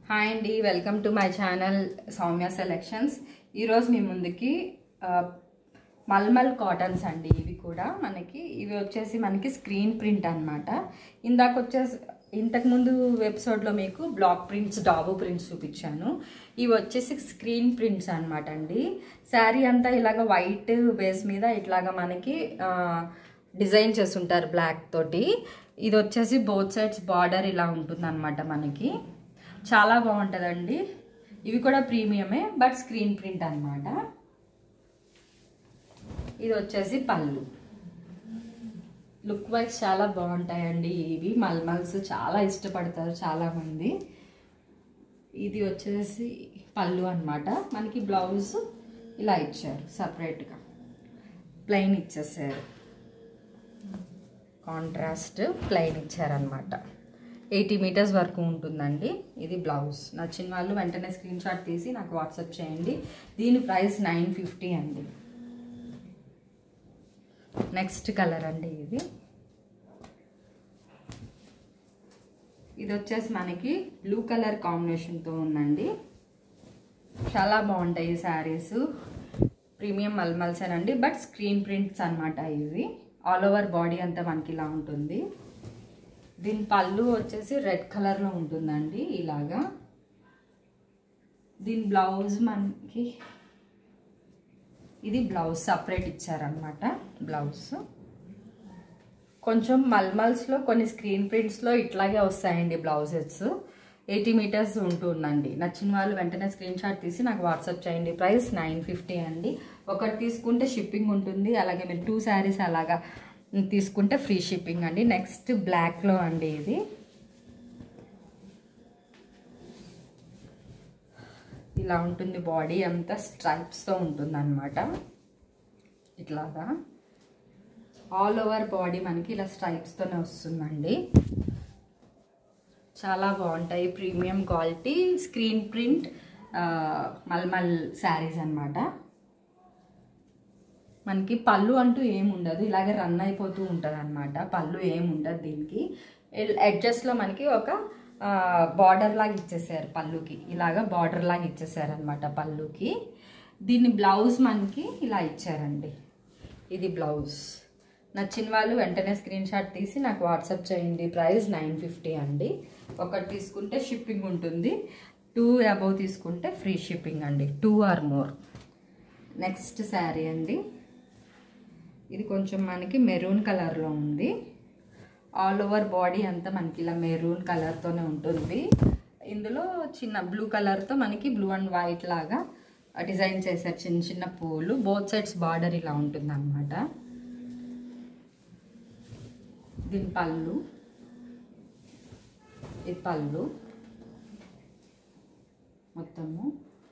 hi అండి welcome to my channel Soumya selections ఈరోజు మీ ముందుకి ఆ, మల్మల్ కాటన్స్ అండి ఇవి కూడా మనకి ఇవి వచ్చేసి మనకి స్క్రీన్ ప్రింట్ అన్నమాట ఇందాక వచ్చేసి ఇంతకుముందు ఎపిసోడ్లో మీకు బ్లాక్ ప్రింట్స్ డాబు ప్రింట్స్ చూపించాను ఇవి వచ్చేసి స్క్రీన్ ప్రింట్స్ అనమాట అండి శారీ అంతా ఇలాగ వైట్ బేస్ మీద ఇట్లాగ మనకి ఆ, డిజైన్ చేస్తుంటారు బ్లాక్ తోటి ఇది వచ్చేసి బోత్ సైడ్స్ బార్డర్ ఇలా ఉంటుంది అనమాట మనకి చాలా బాగుంటుందండి ఇవి కూడా ప్రీమియమే బట్ స్క్రీన్ ప్రింట్ అన్నమాట ఇది వచ్చేసి పళ్ళు లుక్ వైజ్ చాలా బాగుంటాయండి ఇవి మల్మల్స్ చాలా ఇష్టపడతారు చాలామంది ఇది వచ్చేసి పళ్ళు అన్నమాట మనకి బ్లౌజ్ ఇలా ఇచ్చారు సపరేట్గా ప్లెయిన్ ఇచ్చేసారు కాంట్రాస్ట్ ప్లెయిన్ ఇచ్చారనమాట ఎయిటీ మీటర్స్ వరకు ఉంటుందండి ఇది బ్లౌజ్ నచ్చిన వాళ్ళు వెంటనే స్క్రీన్ షాట్ తీసి నాకు వాట్సాప్ చేయండి దీని ప్రైస్ నైన్ ఫిఫ్టీ అండి నెక్స్ట్ కలర్ అండి ఇది ఇది వచ్చేసి మనకి బ్లూ కలర్ కాంబినేషన్తో ఉందండి చాలా బాగుంటాయి ఈ శారీస్ ప్రీమియం మల్మల్స్ అండి బట్ స్క్రీన్ ప్రింట్స్ అనమాట ఇవి ఆల్ ఓవర్ బాడీ అంతా మనకి ఇలా ఉంటుంది దీని పళ్ళు వచ్చేసి రెడ్ కలర్లో ఉంటుందండి ఇలాగా దీని బ్లౌజ్ మనకి ఇది బ్లౌజ్ సపరేట్ ఇచ్చారనమాట బ్లౌజ్ కొంచెం మల్మల్స్లో కొన్ని స్క్రీన్ ప్రింట్స్లో ఇట్లాగే వస్తాయండి బ్లౌజెస్ ఎయిటీ మీటర్స్ ఉంటుందండి నచ్చిన వాళ్ళు వెంటనే స్క్రీన్ షాట్ తీసి నాకు వాట్సాప్ చేయండి ప్రైస్ నైన్ ఫిఫ్టీ అండి ఒకటి తీసుకుంటే షిప్పింగ్ ఉంటుంది అలాగే మీరు టూ శారీస్ అలాగా తీసుకుంటే ఫ్రీ షిప్పింగ్ అండి నెక్స్ట్ బ్లాక్లో అండి ఇది ఇలా ఉంటుంది బాడీ అంతా స్ట్రైప్స్తో ఉంటుంది అనమాట ఇట్లాగా ఆల్ ఓవర్ బాడీ మనకి ఇలా స్ట్రైప్స్తోనే వస్తుందండి చాలా బాగుంటాయి premium quality screen print mulmul saris అనమాట మనకి పళ్ళు అంటూ ఏమి ఉండదు ఇలాగే రన్ అయిపోతూ ఉంటుంది అనమాట పళ్ళు ఏమి ఉండదు దీనికి ఎడ్జస్ట్లో మనకి ఒక బార్డర్ లాగా ఇచ్చేసారు పళ్ళుకి ఇలాగ బార్డర్ లాగా ఇచ్చేసారు అనమాట పళ్ళుకి దీన్ని బ్లౌజ్ మనకి ఇలా ఇచ్చారండి ఇది బ్లౌజ్ నచ్చిన వాళ్ళు వెంటనే స్క్రీన్ షాట్ తీసి నాకు వాట్సాప్ చేయండి ప్రైస్ నైన్ ఫిఫ్టీ అండి ఒకటి తీసుకుంటే షిప్పింగ్ ఉంటుంది టూ అబౌవ్ తీసుకుంటే ఫ్రీ షిప్పింగ్ అండి two or more next sari అండి ఇది కొంచెం మనకి మెరూన్ కలర్లో ఉంది ఆల్ ఓవర్ బాడీ అంతా మనకి ఇలా మెరూన్ కలర్తోనే ఉంటుంది ఇందులో చిన్న బ్లూ కలర్తో మనకి బ్లూ అండ్ వైట్ లాగా డిజైన్ చేశారు చిన్న చిన్న పూలు బోత్ సైడ్స్ బార్డర్ ఇలా ఉంటుంది అనమాట దీని పళ్ళు ఇది పళ్ళు మొత్తము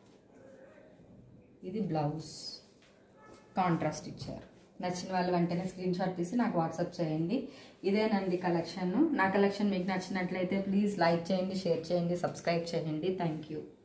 ఇది బ్లౌజ్ కాంట్రాస్ట్ ఇచ్చారు నచ్చిన వాళ్ళు వెంటనే స్క్రీన్ షాట్ తీసి నాకు వాట్సాప్ చేయండి ఇదేనండి కలెక్షన్ నా కలెక్షన్ మీకు నచ్చినట్లయితే ప్లీజ్ లైక్ చేయండి షేర్ చేయండి సబ్స్క్రైబ్ చేయండి థ్యాంక్ యూ